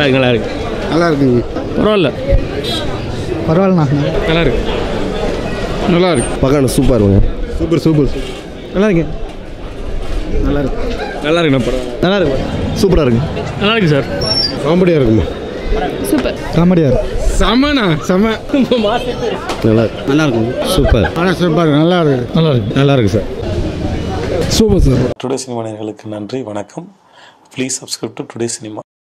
இருக்கு நல்லா இருக்கு நல்லா இருக்குங்க பரவாயில்ல பரவாயில்லண்ணா நல்லா இருக்கு நல்லா இருக்கு பக்கான சூப்பருங்க சூப்பர் சூப்பர் நல்லா இருக்கு நல்லா இருக்குண்ணா பரவாயில்ல நல்லா இருக்கு சூப்பராக இருக்கு நல்லா இருக்கு சார் காமெடியாக இருக்குமா சூப்பர் காமெடியாக இருக்கு செமண்ணா செம நல்லா இருக்கு நல்லா இருக்கும் சூப்பர் ஆனால் சூப்பர் நல்லா இருக்கு நல்லா இருக்கு நல்லா இருக்கு sir super sir today cinema நேயர்களுக்கு நன்றி வணக்கம் please subscribe to today cinema